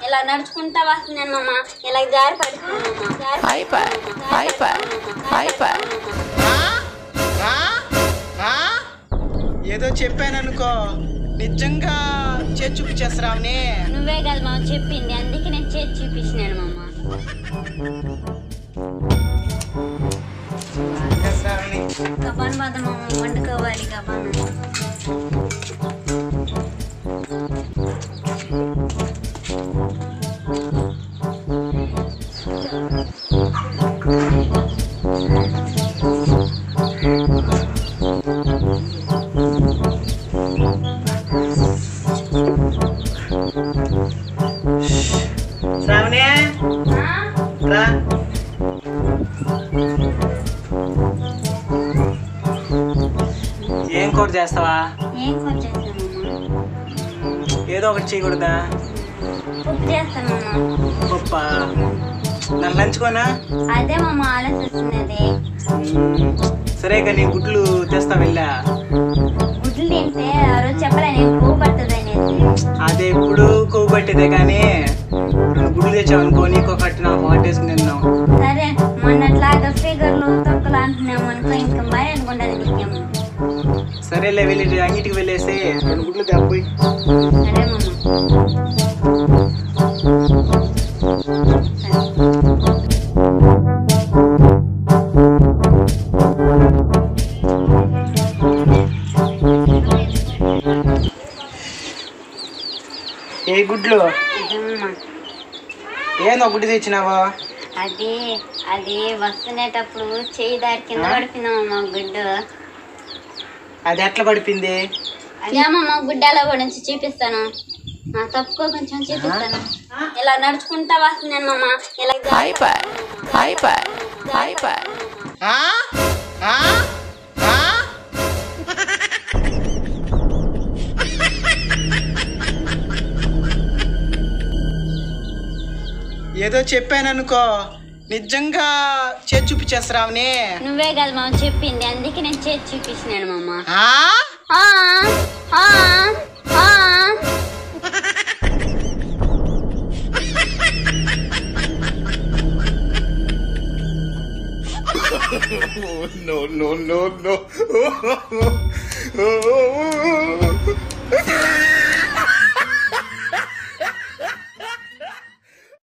ఇలా నడుచుకుంటా వస్తున్నాను మామ ఇలా జారి పడుతున్నాను జారి ఆ? ఆ? ఆ? ఏదో చెప్పాననుకో నిజంగా చేసి చూపించేస్తారావుని నువ్వే కదా మామ చెప్పింది అందుకే నేను చేసి చూపించినాను మామ కబాన్ బాధ మామ వండుకోవాలి కబాన్ శ్రావణి రా ఏం కూర చేస్తావా ఏం కూర చేస్తాను మామ ఏదో ఒకటి చేయకూడదా పప్పు చేస్తాను మామ గొప్ప నన్ను లంచుకోనా అదే మామ ఆలోచిస్తున్నది సరే కానీ గుడ్లు తెస్తా వెళ్ళా గుడ్లు తింటే ఆ రోజు చెప్పలే నేను పువ్వు పడుతుంది అనేసి అదే ఇప్పుడు కొవ్వు పట్టిదే కానీ రెండు గుడ్లు తెచ్చావనుకో నీకు ఒకటి నాకు ఒకటి వేసుకుని తిందాం సరే మొన్నట్లాగా ఫిగర్లు తొక్కలు అంటున్నాము అనుకో ఇంకా మరి అనుకుంటుంది నీకేమో సరేలే వెళ్ళి అంగిటికి వెళ్ళేసి రెండు గుడ్లు తెప్పోయి సరే మామ ఏ గుడ్లు అదమ్మా ఏందో గుడ్డు తెచ్చినావా అది అది వస్తునేటప్పుడు చేయి దారి కింద పడిపోయిందమ్మా గుడ్డు అది ఎట్లా పడిపోయింది అదేమమ్మా గుడ్డలో గురించి చూపిస్తాను నా తప్పుకో కొంచెం చూపిస్తాను ఇలా నడుచుకుంటా వస్తున్నాను మామ ఇలా ఆ? ఆ? ఆ? ఏదో చెప్పాననుకో నిజంగా చేసి చూపించేస్తారావుని నువ్వే కదా మామ చెప్పింది అందుకే నేను చేసి చూపించినాను మామ ఆ? ఆ, ఆ, ఆ. no, no, no, no.